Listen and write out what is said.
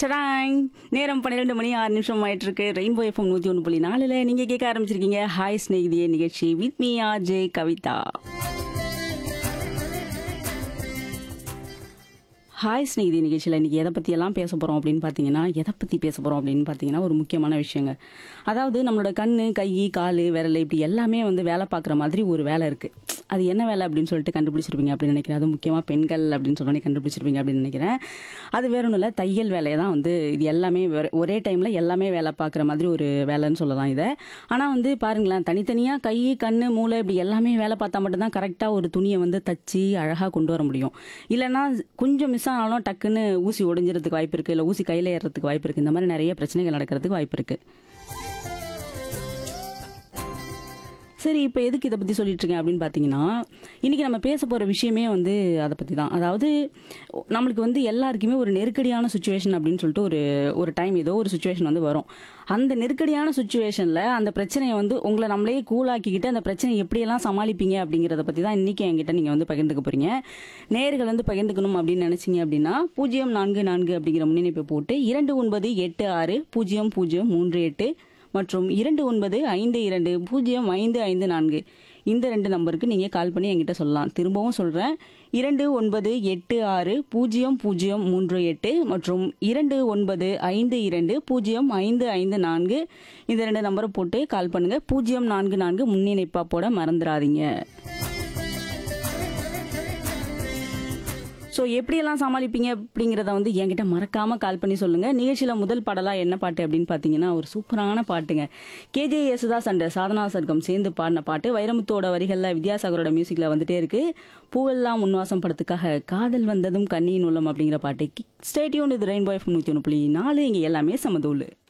டடாங் நேரம் பன்னிரெண்டு மணி ஆறு நிமிஷம் ஆயிட்டு இருக்கு ரெயின்போ எஃப்எம் நூற்றி ஒன்று புள்ளி நாலில் நீங்கள் கேட்க ஆரம்பிச்சிருக்கீங்க ஹாய் ஸ்நேகிதியே நிகழ்ச்சி with me R J Kavitha hi Snehithi நிகழ்ச்சியில் இன்றைக்கி எதை பற்றியெல்லாம் பேச போகிறோம் அப்படின்னு பார்த்தீங்கன்னா எதை பற்றி பேச போகிறோம் அப்படின்னு பார்த்தீங்கன்னா ஒரு முக்கியமான விஷயங்க அதாவது நம்மளோட கண் கை கால் விரல் இப்படி எல்லாமே வந்து வேலை பார்க்குற மாதிரி ஒரு வேலை இருக்குது அது என்ன வேலை அப்படின்னு சொல்லிட்டு கண்டுபிடிச்சிருப்பீங்க அப்படின்னு நினைக்கிறேன் அது முக்கியமாக பெண்கள் அப்படின்னு சொல்லி கண்டுபிடிச்சிருப்பீங்க அப்படின்னு நினைக்கிறேன் அது வேற ஒன்றும் இல்லை தையல் வேலையை தான் வந்து இது எல்லாமே வேற- ஒரே டைமில் எல்லாமே வேலை பார்க்குற மாதிரி ஒரு வேலைன்னு சொல்லலாம் இதை ஆனால் வந்து பாருங்களேன் தனித்தனியாக கை கண் மூளை இப்படி எல்லாமே வேலை பார்த்தா மட்டும்தான் கரெக்டாக ஒரு துணியை வந்து தச்சு அழகாக கொண்டு வர முடியும் இல்லைன்னா கொஞ்சம் மிஸ் ஆனாலும் டக்குன்னு ஊசி ஒடிஞ்சிறதுக்கு வாய்ப்பு இருக்குது இல்லை ஊசி கையில் ஏறுறதுக்கு வாய்ப்பு இருக்குது இந்த மாதிரி நிறைய பிரச்சனைகள் நடக்கிறதுக்கு வாய்ப்பு இருக்குது சரி இப்போ எதுக்கு இதை பற்றி சொல்லிட்டு இருக்கேன் அப்படின்னு பார்த்தீங்கன்னா இன்றைக்கி நம்ம பேச போகிற விஷயமே வந்து அதை பற்றி தான் அதாவது நம்மளுக்கு வந்து எல்லாருக்குமே ஒரு நெருக்கடியான சுச்சுவேஷன் அப்படின்னு சொல்லிட்டு ஒரு ஒரு டைம் ஏதோ ஒரு சுச்சுவேஷன் வந்து வரும் அந்த நெருக்கடியான சுச்சுவேஷனில் அந்த பிரச்சனையை வந்து உங்களை நம்மளே கூலாக்கிக்கிட்டு அந்த பிரச்சனையை எப்படியெல்லாம் சமாளிப்பீங்க அப்படிங்கிறத பற்றி தான் இன்றைக்கி என்கிட்ட நீங்கள் வந்து பகிர்ந்துக்க போகிறீங்க நேர்கள் வந்து பகிர்ந்துக்கணும் அப்படின்னு நினச்சிங்க அப்படின்னா பூஜ்ஜியம் நான்கு நான்கு அப்படிங்கிற முன்னிணைப்பை போட்டு இரண்டு ஒன்பது எட்டு ஆறு பூஜ்ஜியம் பூஜ்ஜியம் மூன்று எட்டு மற்றும் இரண்டு ஒன்பது ஐந்து இரண்டு பூஜ்ஜியம் ஐந்து ஐந்து நான்கு இந்த ரெண்டு நம்பருக்கு நீங்கள் கால் பண்ணி என்கிட்ட சொல்லலாம் திரும்பவும் சொல்கிறேன் இரண்டு ஒன்பது எட்டு ஆறு பூஜ்ஜியம் பூஜ்ஜியம் மூன்று எட்டு மற்றும் இரண்டு ஒன்பது ஐந்து இரண்டு பூஜ்ஜியம் ஐந்து ஐந்து நான்கு இந்த ரெண்டு நம்பரை போட்டு கால் பண்ணுங்கள் பூஜ்ஜியம் நான்கு நான்கு முன்னிணைப்பா போட மறந்துடாதீங்க ஸோ எப்படியெல்லாம் சமாளிப்பீங்க அப்படிங்கிறத வந்து என்கிட்ட மறக்காம கால் பண்ணி சொல்லுங்க நிகழ்ச்சியில முதல் பாடலா என்ன பாட்டு அப்படின்னு பார்த்தீங்கன்னா ஒரு சூப்பரான பாட்டுங்க கேஜே யேசுதாஸ் அண்ட் சாதனா சர்க்கம் சேர்ந்து பாடின பாட்டு வைரமுத்தோட வரிகளில் வித்யாசாகரோட மியூசிக்ல வந்துட்டே இருக்கு பூவெல்லாம் உன்வாசம் படத்துக்காக காதல் வந்ததும் கண்ணியின் உள்ளம் அப்படிங்கிற பாட்டு ஸ்டேடியோன் இது ரெயின்போ எஃப் நூற்றி ஒன்று புள்ளி நாலு இங்கே எல்லாமே சமதூள்